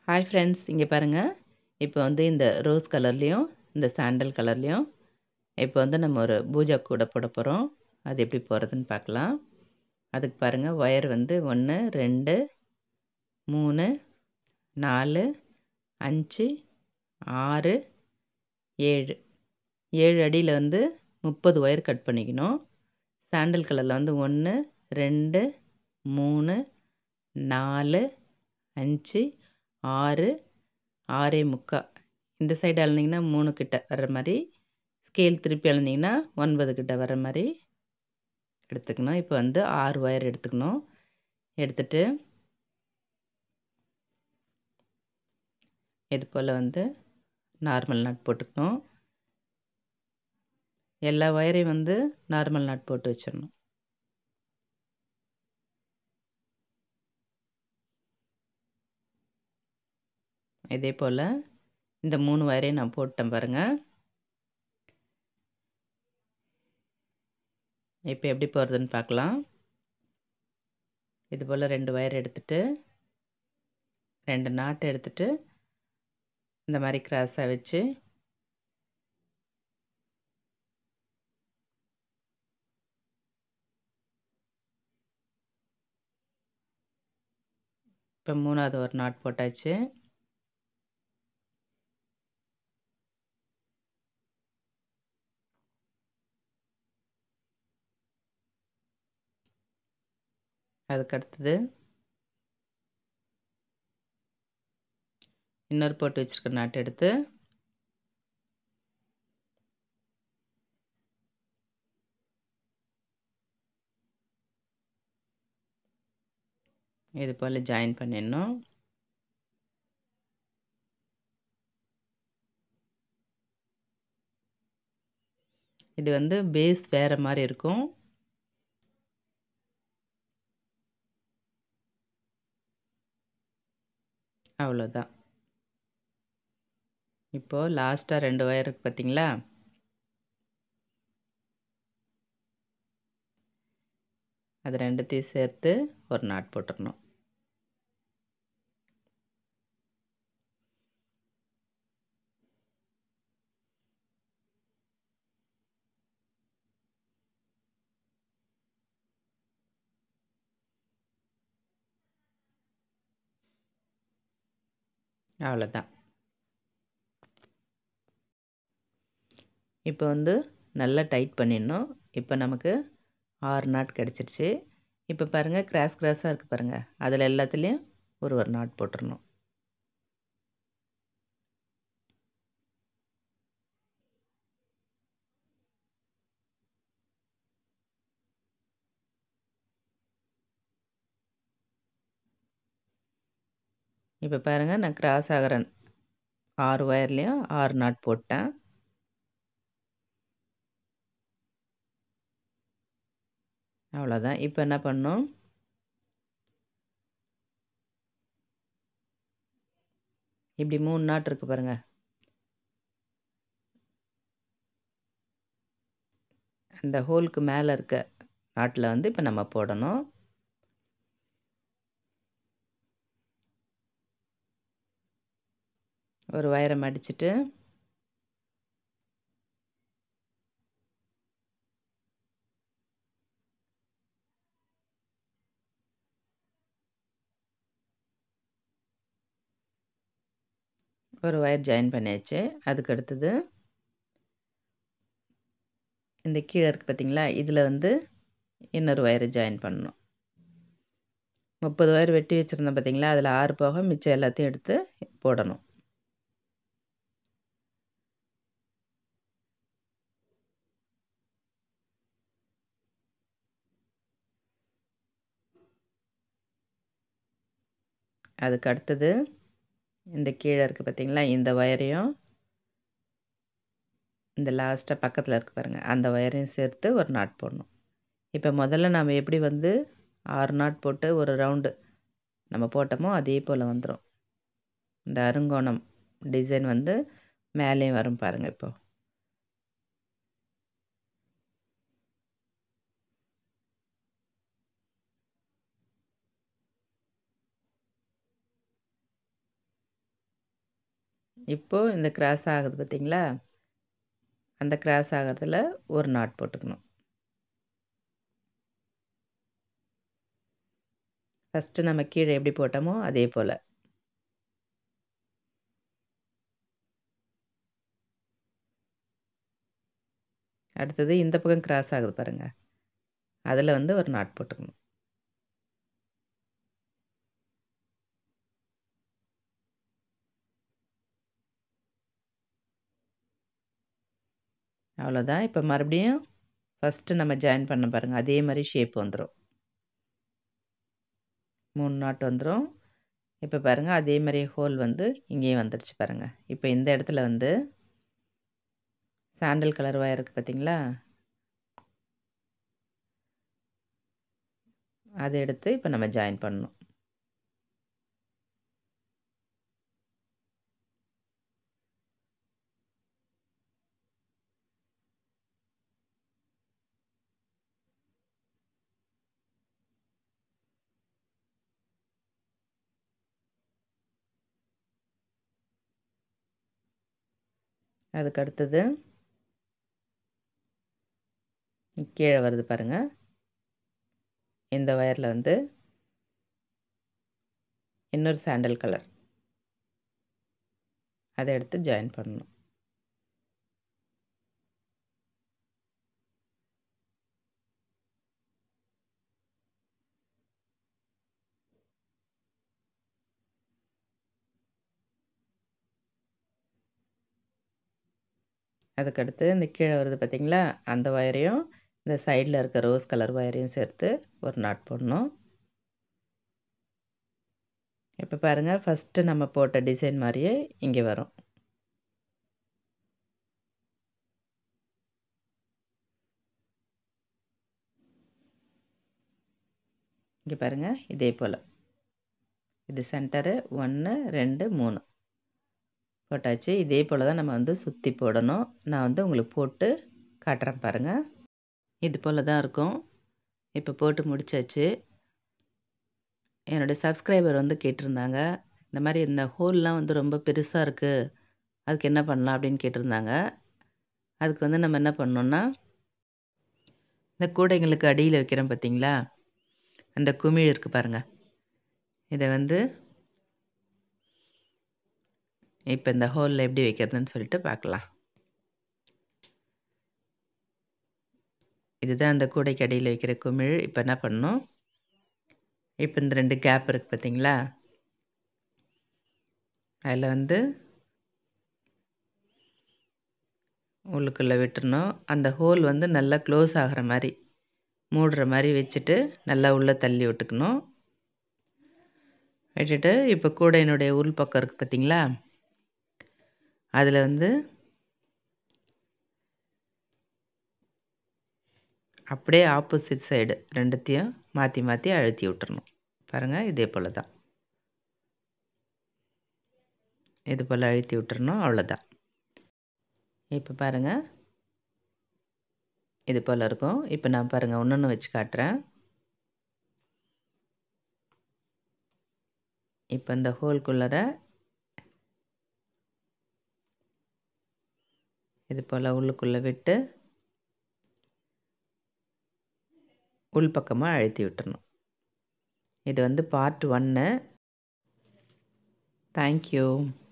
hi friends இங்கே பாருங்கள் இப்போ வந்து இந்த ரோஸ் கலர்லேயும் இந்த சாண்டல் கலர்லேயும் இப்போ வந்து நம்ம ஒரு பூஜா கூட போட போகிறோம் அது எப்படி போகிறதுன்னு பார்க்கலாம் அதுக்கு பாருங்கள் ஒயர் வந்து ஒன்று ரெண்டு மூணு நாலு அஞ்சு ஆறு ஏழு ஏழு அடியில் வந்து முப்பது ஒயர் கட் பண்ணிக்கணும் சாண்டல் கலரில் வந்து ஒன்று ரெண்டு மூணு நாலு அஞ்சு ஆறு ஆறே முக்கா இந்த சைடு அளந்தீங்கன்னா மூணு கிட்ட வர்ற மாதிரி ஸ்கேல் திருப்பி அளந்தீங்கன்னா ஒன்பது கிட்ட வர்ற மாதிரி எடுத்துக்கணும் இப்போ வந்து ஆறு ஒயர் எடுத்துக்கணும் எடுத்துட்டு இது போல் வந்து நார்மல் நட் போட்டுக்கணும் எல்லா ஒயரையும் வந்து நார்மல் நட் போட்டு வச்சிடணும் இதே போல் இந்த மூணு ஒயரையும் நான் போட்டேன் பாருங்கள் இப்போ எப்படி போகிறதுன்னு பார்க்கலாம் இது போல் ரெண்டு ஒயர் எடுத்துட்டு ரெண்டு நாட்டு எடுத்துட்டு இந்த மாதிரி கிராஸாக வச்சு இப்போ மூணாவது ஒரு நாட் போட்டாச்சு அதுக்கு அடுத்தது இன்னொரு போட்டு வச்சுருக்க நாட்டு எடுத்து இது போல் ஜாயின் பண்ணிடணும் இது வந்து பேஸ் வேறு மாதிரி இருக்கும் அவ்வளோதான் இப்போது லாஸ்ட்டாக ரெண்டு ஒயர் இருக்கு பார்த்தீங்களா அது ரெண்டுத்தையும் சேர்த்து ஒரு நாட் போட்டுடணும் அவ்வளோதான் இப்போ வந்து நல்லா டைட் பண்ணிடணும் இப்போ நமக்கு ஆறு நாட் கிடச்சிருச்சு இப்போ பாருங்கள் கிராஸ் கிராஸாக இருக்குது பாருங்கள் அதில் எல்லாத்துலேயும் ஒரு ஒரு நாட் போட்டுடணும் இப்போ பாருங்கள் நான் கிராஸ் ஆகிறேன் ஆறு ஒயர்லேயும் ஆறு நாட் போட்டேன் அவ்வளோதான் இப்போ என்ன பண்ணோம் இப்படி மூணு நாட் இருக்குது பாருங்கள் அந்த ஹோலுக்கு மேலே இருக்க நாட்டில் வந்து இப்போ நம்ம போடணும் ஒரு வயரை மடிச்சுட்டு ஒரு ஒயர் ஜாயின் பண்ணியாச்சு அதுக்கு அடுத்தது இந்த கீழே இருக்குது பார்த்தீங்களா இதில் வந்து இன்னொரு ஒயரை ஜாயின் பண்ணணும் முப்பது ஒயர் வெட்டி வச்சுருந்தேன் பார்த்தீங்களா அதில் ஆறு போக மிச்சம் எல்லாத்தையும் எடுத்து போடணும் அதுக்கு அடுத்தது இந்த கீழே இருக்குது பார்த்தீங்களா இந்த ஒயரையும் இந்த லாஸ்ட்டாக பக்கத்தில் இருக்குது பாருங்கள் அந்த ஒயரையும் சேர்த்து ஒரு நாட் போடணும் இப்போ முதல்ல நம்ம எப்படி வந்து ஆறு நாட் போட்டு ஒரு ரவுண்டு நம்ம போட்டோமோ அதே போல் வந்துடும் இந்த அருங்கோணம் டிசைன் வந்து மேலேயும் வரும் பாருங்கள் இப்போ இப்போது இந்த கிராஸ் ஆகுது பார்த்தீங்களா அந்த கிராஸ் ஆகிறதுல ஒரு நாட் போட்டுக்கணும் ஃபஸ்ட்டு நம்ம கீழே எப்படி போட்டோமோ அதே போல் அடுத்தது இந்த பக்கம் கிராஸ் ஆகுது பாருங்கள் அதில் வந்து ஒரு நாட் போட்டுக்கணும் அவ்வளோதான் இப்போ மறுபடியும் ஃபஸ்ட்டு நம்ம ஜாயின் பண்ண பாருங்கள் அதே மாதிரி ஷேப் வந்துடும் மூணு நாட் வந்துடும் இப்போ பாருங்கள் அதே மாதிரி ஹோல் வந்து இங்கேயும் வந்துடுச்சு பாருங்கள் இப்போ இந்த இடத்துல வந்து சாண்டல் கலர் ஒயர் இருக்குது பார்த்தீங்களா அதை எடுத்து இப்போ நம்ம ஜாயின் பண்ணணும் அதுக்கு அடுத்தது கீழே வருது பாருங்கள் இந்த ஒயரில் வந்து இன்னொரு சாண்டல் கலர் அதை எடுத்து ஜாயின் பண்ணணும் அதுக்கடுத்து இந்த கீழே வருது பார்த்திங்களா அந்த ஒயரையும் இந்த சைடில் இருக்க ரோஸ் கலர் ஒயரையும் சேர்த்து ஒரு நாட் போடணும் இப்போ பாருங்கள் ஃபஸ்ட்டு நம்ம போட்ட டிசைன் மாதிரியே இங்கே வரும் இங்கே பாருங்கள் இதே போல் இது சென்டரு ஒன்று ரெண்டு மூணு போட்டாச்சு இதே போல் தான் நம்ம வந்து சுற்றி போடணும் நான் வந்து உங்களுக்கு போட்டு காட்டுறேன் பாருங்கள் இது போல் தான் இருக்கும் இப்போ போட்டு முடிச்சாச்சு என்னுடைய சப்ஸ்கிரைபர் வந்து கேட்டிருந்தாங்க இந்த மாதிரி இந்த ஹோல்லாம் வந்து ரொம்ப பெருசாக இருக்குது அதுக்கு என்ன பண்ணலாம் அப்படின்னு கேட்டிருந்தாங்க அதுக்கு வந்து நம்ம என்ன பண்ணோன்னா இந்த கூடைங்களுக்கு அடியில் வைக்கிறோம் பார்த்தீங்களா அந்த குமிழ் இருக்குது பாருங்கள் இதை வந்து இப்போ இந்த ஹோலில் எப்படி வைக்கிறதுன்னு சொல்லிட்டு பார்க்கலாம் இதுதான் அந்த கூடைக்கு அடியில் வைக்கிற குமிழ் இப்போ என்ன பண்ணணும் இப்போ இந்த ரெண்டு கேப் இருக்குது பார்த்தீங்களா அதில் வந்து உள்ளுக்குள்ளே விட்டுறணும் அந்த ஹோல் வந்து நல்லா க்ளோஸ் ஆகிற மாதிரி மூடுற மாதிரி வச்சுட்டு நல்லா உள்ளே தள்ளி விட்டுக்கணும் விட்டுட்டு இப்போ கூடையினுடைய உள் பக்கம் இருக்குது பார்த்தீங்களா அதில் வந்து அப்படியே ஆப்போசிட் சைடு ரெண்டுத்தையும் மாற்றி மாற்றி அழுத்தி விட்டுறணும் பாருங்கள் இதே போல் தான் இது போல் அழுத்தி விட்டுறணும் அவ்வளோதான் இப்போ பாருங்கள் இது போல் இருக்கும் இப்போ நான் பாருங்கள் ஒன்று ஒன்று வச்சு காட்டுறேன் இப்போ இந்த ஹோல்குள்ளர இது போல் உள்ளுக்குள்ளே விட்டு உள் பக்கமாக அழுத்தி விட்டுறணும் இது வந்து பார்ட் ஒன்று தேங்க்யூ